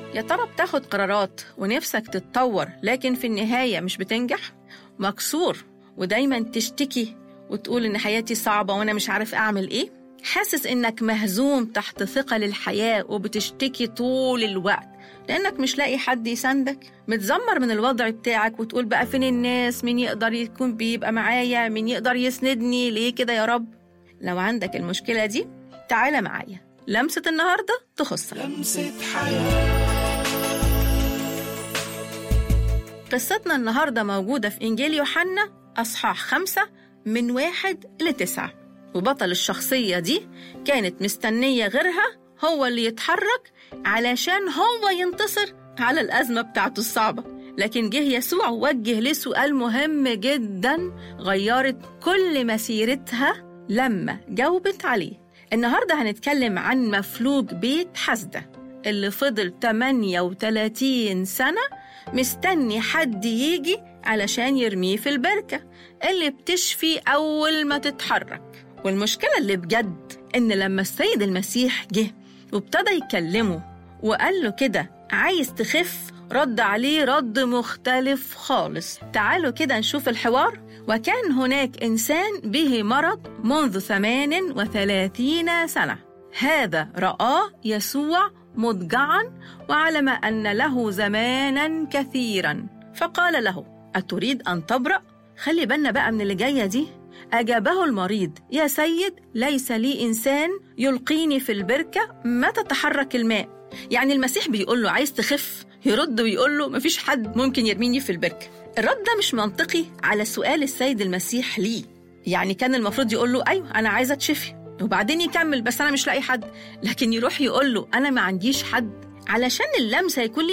يا ترى بتاخد قرارات ونفسك تتطور لكن في النهاية مش بتنجح مكسور ودايما تشتكي وتقول إن حياتي صعبة وأنا مش عارف أعمل إيه حاسس إنك مهزوم تحت ثقل الحياة وبتشتكي طول الوقت لأنك مش لاقي حد يساندك متذمر من الوضع بتاعك وتقول بقى فين الناس مين يقدر يكون بيبقى معايا مين يقدر يسندني ليه كده يا رب لو عندك المشكلة دي تعالى معايا لمسة النهاردة تخصك لمسة حياة قصتنا النهاردة موجودة في إنجيل يوحنا أصحاح خمسة من واحد لتسعة وبطل الشخصية دي كانت مستنية غيرها هو اللي يتحرك علشان هو ينتصر على الأزمة بتاعته الصعبة لكن جه يسوع وجه ليه سؤال مهم جدا غيرت كل مسيرتها لما جاوبت عليه النهاردة هنتكلم عن مفلوج بيت حسدة اللي فضل 38 سنة مستني حد يجي علشان يرميه في البركة اللي بتشفي أول ما تتحرك والمشكلة اللي بجد إن لما السيد المسيح جه وابتدى يكلمه وقال له كده عايز تخف رد عليه رد مختلف خالص تعالوا كده نشوف الحوار وكان هناك إنسان به مرض منذ 38 سنة هذا رآه يسوع مضجعا وعلم أن له زمانا كثيرا فقال له أتريد أن تبرأ؟ خلي بالنا بقى من اللي جاية دي أجابه المريض يا سيد ليس لي إنسان يلقيني في البركة متى تحرك الماء يعني المسيح بيقول له عايز تخف يرد ويقول له مفيش حد ممكن يرميني في البركة الرد ده مش منطقي على سؤال السيد المسيح ليه يعني كان المفروض يقول له أيوة أنا عايزة تشفي وبعدين يكمل بس أنا مش لاقي حد لكن يروح يقول له أنا ما عنديش حد علشان اللمسة يكون لي